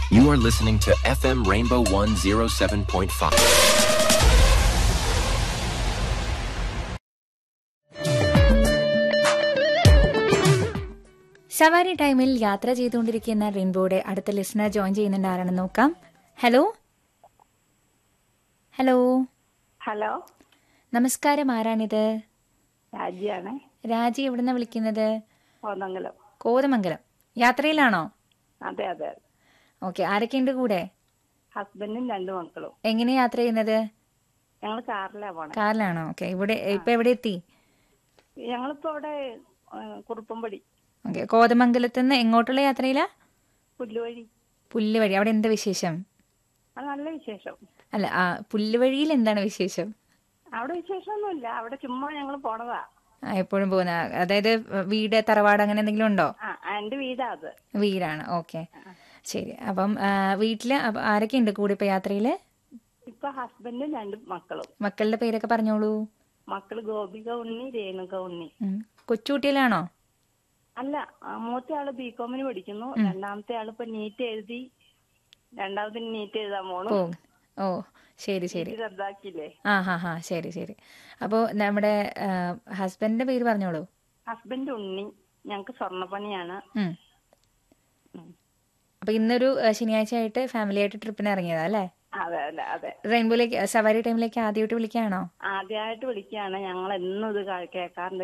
You are listening to FM Rainbow 107.5. സവാരി ടൈമിൽ യാത്ര ചെയ്തുകൊണ്ടിരിക്കുന്ന റെയിൻബോയുടെ അടുത്ത ലിസണർ ജോയിൻ ചെയ്യുന്നുണ്ട് ആരാണെന്ന് നോക്കാം ഹലോ ഹലോ ഹലോ നമസ്കാരം ആരാണിത് രാജിയാണ് രാജി എവിടുന്ന വിളിക്കുന്നത് കോതമംഗലം കോതമംഗലം യാത്രയിലാണോ അതെ അതെ ഓക്കെ ആരൊക്കെയുണ്ട് കൂടെ ഹസ്ബൻഡും രണ്ട് മക്കളും എങ്ങനെ യാത്ര ചെയ്യുന്നത് ഞങ്ങൾ കാറിലാ പോണേ കാറിലാണോ ഓക്കെ ഇവിടെ ഇപ്പൊ എവിടെ എത്തി ഞങ്ങളിപ്പോ അവിടെ ആ, കുറുപ്പംപടി ഓക്കെ കോതമംഗലത്ത് നിന്ന് എങ്ങോട്ടുള്ള യാത്രയിലാ പുല്ലുവഴി പുല്ലുവഴി അവിടെ എന്താ വിശേഷം അത് നല്ല വിശേഷം അല്ല ആ പുല്ലുവഴിയിൽ എന്താണ് വിശേഷം അവിടെ വിശേഷമൊന്നുമില്ല അവിടെ ചുമ്മാ ഞങ്ങൾ പോണതാ ആ, എപ്പോഴും പോകുന്ന അതായത് വീട് തറവാട് അങ്ങനെ എന്തെങ്കിലും ഉണ്ടോ ആ എന്റെ വീടാ അത് വീടാണ് ഓക്കെ ശരി അപ്പം ആ, വീട്ടില് അപ്പ- ആരൊക്കെയുണ്ട് കൂടെ ഇപ്പൊ യാത്രയില് ഇപ്പൊ ഹസ്ബൻഡും രണ്ട് മക്കളും മക്കളുടെ പേരൊക്കെ പറഞ്ഞോളൂ മക്കള് ഗോപിക ഉണ്ണി രേണുക ഉണ്ണി ഉം. കൊച്ചുകുട്ടികളാണോ അല്ല ആ, മൂത്ത ആള് ബികോമിന് പഠിക്കുന്നു രണ്ടാമത്തെ ആള് ഇപ്പൊ നീറ്റ് എഴുതി രണ്ടാമത്തെ നീറ്റ് എഴുതാൻ പോണു ഓ ഓ ശരി ശരി ഇത് റദ്ദാക്കിയില്ലേ ആ ഹാ ഹാ ശരി ശരി അപ്പോൾ നമ്മുടെ ഹസ്ബൻഡിന്റെ പേര് പറഞ്ഞോളൂ ഹസ്ബൻഡ് ഉണ്ണി ഞങ്ങക്ക് സ്വർണ്ണപ്പണിയാണ് ഉം. ഉം. അപ്പൊ ഇന്നൊരു ആ, ശനിയാഴ്ച ആയിട്ട് ഫാമിലി ആയിട്ട് ട്രിപ്പിന് ഇറങ്ങിയതാ അല്ലേ അതെ അതെ അതെ റെയിൻബോയിലേക്ക് സവാരി ടൈമിലേക്ക് ആദ്യമായിട്ട് വിളിക്കുകയാണോ ആദ്യമായിട്ട് വിളിക്കുകയാണ് ഞങ്ങൾ എന്നും ഇത് കേൾക്കാറുണ്ട്